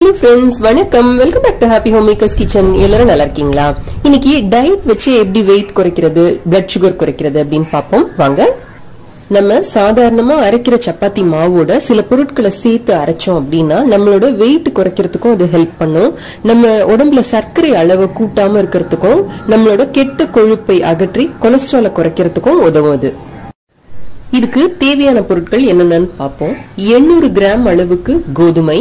hello friends வணக்கம் welcome back to happy home makers kitchen எல்லாரும் நல்லா இருக்கீங்களா இன்னைக்கு டயட் வச்சு எப்படி வெயிட் குறைக்கிறது பிளட் சுகர் குறைக்கிறது அப்படின்னு பார்ப்போம் வாங்க நம்ம சாதாரணமா அரைக்கிற சப்பாத்தி மாவோட சில பொருட்களை சேர்த்து அரைச்சோம் அப்படின்னா நம்மளோட வெயிட் குறைக்கிறதுக்கும் அது ஹெல்ப் பண்ணும் நம்ம உடம்புல சர்க்கரை அளவை கூட்டாம இருக்கிறதுக்கும் நம்மளோட கெட்ட கொழுப்பை அகற்றி கொலஸ்ட்ராலை குறைக்கிறதுக்கும் உதவும் அது இதுக்கு தேவையான பொருட்கள் என்னென்னு பார்ப்போம் எண்ணூறு கிராம் அளவுக்கு கோதுமை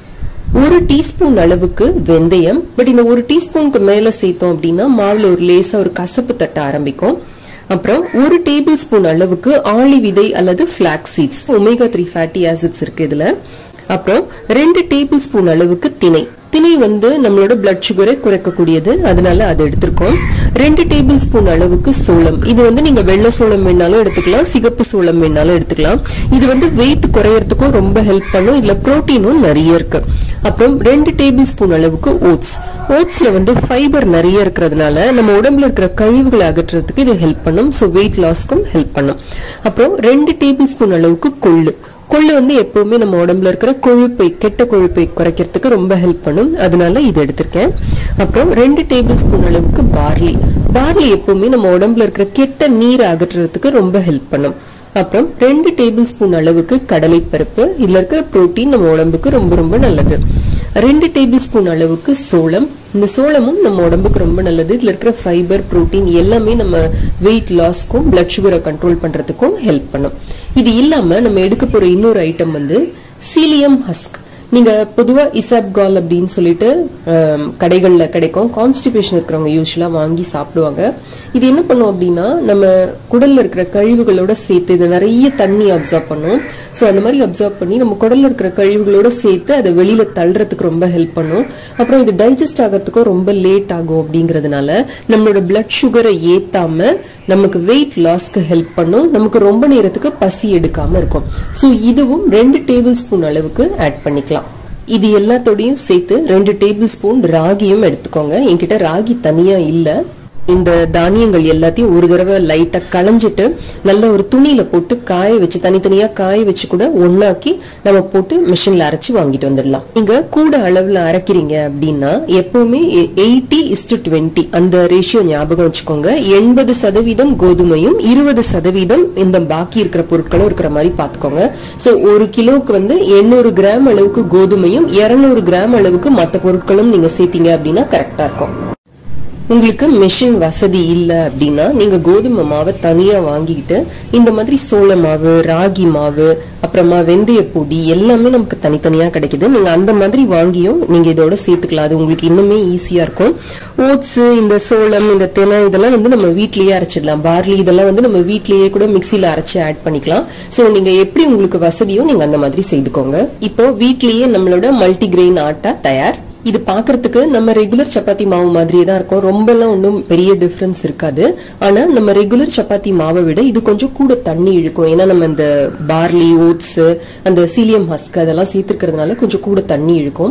ஒரு டீஸ்பூன் அளவுக்கு வெந்தயம் பட் இந்த ஒரு டீஸ்பூனுக்கு மேல சேர்த்தோம் அப்படின்னா மாவுல ஒரு லேசா ஒரு கசப்பு தட்ட ஆரம்பிக்கும் அப்புறம் ஒரு டேபிள் ஸ்பூன் அளவுக்கு ஆளி விதை அல்லது flax seeds omega three fatty acids இருக்கு இதுல அப்புறம் ரெண்டு டேபிள் ஸ்பூன் அளவுக்கு திணை திணை வந்து நம்மளோட பிளட் சுகரை குறைக்கக்கூடியது அதனால அதை எடுத்திருக்கோம் ரெண்டு டேபிள் ஸ்பூன் அளவுக்கு சோளம் இது வந்து நீங்க வெள்ளை சோளம் வேணாலும் எடுத்துக்கலாம் சிகப்பு சோளம் வேணாலும் எடுத்துக்கலாம் இது வந்து வெயிட் குறையறதுக்கும் ரொம்ப ஹெல்ப் பண்ணும் இதுல புரோட்டீனும் நிறைய இருக்கு அப்புறம் ரெண்டு டேபிள் ஸ்பூன் அளவுக்கு ஓட்ஸ் ஓட்ஸ்ல வந்து ஃபைபர் நிறைய இருக்கிறதுனால நம்ம உடம்புல இருக்கிற கழிவுகளை அகற்றுறதுக்கு இது ஹெல்ப் பண்ணும் ஸோ வெயிட் லாஸ்க்கும் ஹெல்ப் பண்ணும் அப்புறம் ரெண்டு டேபிள் ஸ்பூன் அளவுக்கு கொள்ளு கொள்ளு வந்து எப்பவுமே நம்ம உடம்புல இருக்கிற கொழுப்பை கெட்ட கொழுப்பை குறைக்கிறதுக்கு ரொம்ப ஹெல்ப் பண்ணும் அதனால இது எடுத்திருக்கேன் அப்புறம் ரெண்டு டேபிள் ஸ்பூன் அளவுக்கு பார்லி பார்லி எப்பவுமே நம்ம உடம்புல இருக்கிற கெட்ட நீரை அகற்றுறதுக்கு ரொம்ப ஹெல்ப் பண்ணும் அப்புறம் ரெண்டு டேபிள் ஸ்பூன் அளவுக்கு கடலை பருப்பு இதுல இருக்கிற புரோட்டீன் நம்ம உடம்புக்கு ரொம்ப ரொம்ப நல்லது ரெண்டு டேபிள் ஸ்பூன் அளவுக்கு சோளம் இந்த சோளமும் நம்ம உடம்புக்கு ரொம்ப நல்லது இதுல இருக்கிற ஃபைபர் புரோட்டீன் எல்லாமே நம்ம வெயிட் லாஸ்க்கும் பிளட் சுகரை கண்ட்ரோல் பண்றதுக்கும் ஹெல்ப் பண்ணும் இது இல்லாம நம்ம எடுக்க போற இன்னொரு ஐட்டம் வந்து சீலியம் ஹஸ்க் நீங்க பொதுவா இசாப்கால் அப்படின்னு சொல்லிட்டு கடைகள்ல கிடைக்கும் கான்ஸ்டிபேஷன் இருக்கிறவங்க யூஸ்வலா வாங்கி சாப்பிடுவாங்க இது என்ன பண்ணும் அப்படின்னா நம்ம குடல்ல இருக்கிற கழிவுகளோட சேர்த்து இது நிறைய தண்ணி அப்சர்வ் பண்ணும் ஸோ அந்த மாதிரி அப்சர்வ் பண்ணி நம்ம குடல்ல இருக்கிற கழிவுகளோட சேர்த்து அதை வெளியில தள்ளுறதுக்கு ரொம்ப ஹெல்ப் பண்ணும் அப்புறம் இது டைஜஸ்ட் ஆகிறதுக்கும் ரொம்ப லேட் ஆகும் அப்படிங்கிறதுனால நம்மளோட பிளட் சுகரை ஏத்தாம நமக்கு வெயிட் லாஸ்க்கு ஹெல்ப் பண்ணும் நமக்கு ரொம்ப நேரத்துக்கு பசி எடுக்காம இருக்கும் ஸோ இதுவும் ரெண்டு டேபிள் ஸ்பூன் அளவுக்கு ஆட் பண்ணிக்கலாம் இது எல்லாத்தோடையும் சேர்த்து ரெண்டு டேபிள் ஸ்பூன் ராகியும் எடுத்துக்கோங்க என்கிட்ட ராகி தனியா இல்லை இந்த தானியங்கள் எல்லாத்தையும் ஒரு தடவை லைட்டா களைஞ்சிட்டு நல்ல ஒரு துணியில போட்டு காய வச்சு தனித்தனியா காய வச்சு கூட ஒன்னாக்கி நம்ம போட்டு மிஷின்ல அரைச்சு வாங்கிட்டு வந்துடலாம் நீங்க கூட அளவுல அரைக்கிறீங்க அப்படின்னா எப்பவுமே எயிட்டி இஸ்டு டுவெண்ட்டி அந்த ரேஷியோ ஞாபகம் வச்சுக்கோங்க எண்பது சதவீதம் கோதுமையும் இருபது சதவீதம் இந்த பாக்கி இருக்கிற பொருட்களும் இருக்கிற மாதிரி பாத்துக்கோங்க சோ ஒரு கிலோவுக்கு வந்து எண்ணூறு கிராம் அளவுக்கு கோதுமையும் இருநூறு கிராம் அளவுக்கு மற்ற பொருட்களும் நீங்க சேர்த்தீங்க அப்படின்னா கரெக்டா இருக்கும் உங்களுக்கு மெஷின் வசதி இல்லை அப்படின்னா நீங்க கோதுமை மாவை தனியா வாங்கிக்கிட்டு இந்த மாதிரி சோள மாவு ராகி மாவு அப்புறமா வெந்தய பொடி எல்லாமே நமக்கு தனித்தனியா கிடைக்குது நீங்க அந்த மாதிரி வாங்கியும் நீங்க இதோட சேர்த்துக்கலாம் அது உங்களுக்கு இன்னுமே ஈஸியா இருக்கும் ஓட்ஸ் இந்த சோளம் இந்த தினை இதெல்லாம் வந்து நம்ம வீட்லயே அரைச்சிடலாம் பார்லி இதெல்லாம் வந்து நம்ம வீட்லயே கூட மிக்சியில அரைச்சு ஆட் பண்ணிக்கலாம் சோ நீங்க எப்படி உங்களுக்கு வசதியோ நீங்க அந்த மாதிரி செய்துக்கோங்க இப்போ வீட்லயே நம்மளோட மல்டி கிரெயின் ஆட்டா தயார் இது பாக்குறதுக்கு நம்ம ரெகுலர் சப்பாத்தி மாவு மாதிரியே தான் இருக்கும் ரொம்ப எல்லாம் ஒன்றும் பெரிய டிஃபரன்ஸ் இருக்காது ஆனா நம்ம ரெகுலர் சப்பாத்தி மாவை விட இது கொஞ்சம் கூட தண்ணி இழுக்கும் ஏன்னா நம்ம இந்த பார்லி ஓட்ஸ் அந்த சீலியம் ஹஸ்க் அதெல்லாம் சேர்த்துக்கிறதுனால கொஞ்சம் கூட தண்ணி இழுக்கும்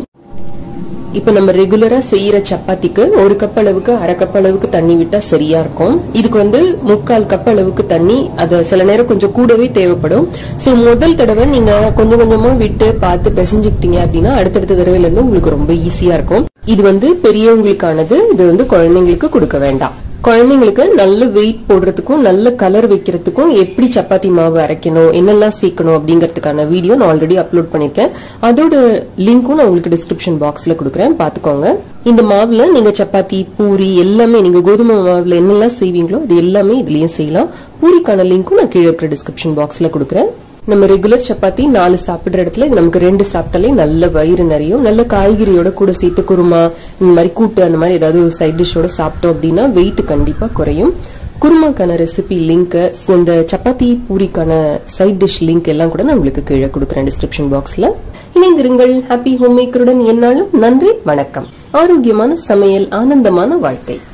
இப்ப நம்ம ரெகுலரா செய்யற சப்பாத்திக்கு ஒரு கப் அளவுக்கு அரை கப் அளவுக்கு தண்ணி விட்டா சரியா இருக்கும் இதுக்கு வந்து முக்கால் கப் அளவுக்கு தண்ணி அது சில நேரம் கொஞ்சம் கூடவே தேவைப்படும் சோ முதல் தடவை நீங்க கொஞ்சம் கொஞ்சமா விட்டு பார்த்து பிசைஞ்சுக்கிட்டீங்க அப்படின்னா அடுத்தடுத்த தடவைல இருந்து உங்களுக்கு ரொம்ப ஈஸியா இருக்கும் இது வந்து பெரியவங்களுக்கானது இது வந்து குழந்தைங்களுக்கு கொடுக்க வேண்டாம் குழந்தைங்களுக்கு நல்ல வெயிட் போடுறதுக்கும் நல்ல கலர் வைக்கிறதுக்கும் எப்படி சப்பாத்தி மாவு அரைக்கணும் என்னெல்லாம் சேர்க்கணும் அப்படிங்கறதுக்கான வீடியோ நான் ஆல்ரெடி அப்லோட் பண்ணிருக்கேன் அதோட லிங்க்கும் நான் உங்களுக்கு டிஸ்கிரிப்ஷன் பாக்ஸ்ல கொடுக்குறேன் பாத்துக்கோங்க இந்த மாவுல நீங்க சப்பாத்தி பூரி எல்லாமே நீங்க கோதுமை மாவுல என்னெல்லாம் செய்வீங்களோ அது எல்லாமே இதுலயும் செய்யலாம் பூரிக்கான லிங்க்கும் நான் கீழே இருக்கிற டிஸ்கிரிப்ஷன் பாக்ஸ்ல கொடுக்குறேன் நம்ம ரெகுலர் சப்பாத்தி நாலு சாப்பிடுற இடத்துல இது நமக்கு ரெண்டு சாப்பிட்டாலே நல்ல வயிறு நிறையும் நல்ல காய்கறியோட கூட சேர்த்து குருமா இந்த மாதிரி கூட்டு அந்த மாதிரி ஏதாவது ஒரு சைட் டிஷ்ஷோட சாப்பிட்டோம் அப்படின்னா வெயிட் கண்டிப்பா குறையும் குருமாக்கான ரெசிபி லிங்க் இந்த சப்பாத்தி பூரிக்கான சைட் டிஷ் லிங்க் எல்லாம் கூட நான் உங்களுக்கு கீழே கொடுக்குறேன் டிஸ்கிரிப்ஷன் பாக்ஸ்ல இணைந்திருங்கள் ஹாப்பி ஹோம் மேக்கருடன் என்னாலும் நன்றி வணக்கம் ஆரோக்கியமான சமையல் ஆனந்தமான வாழ்க்கை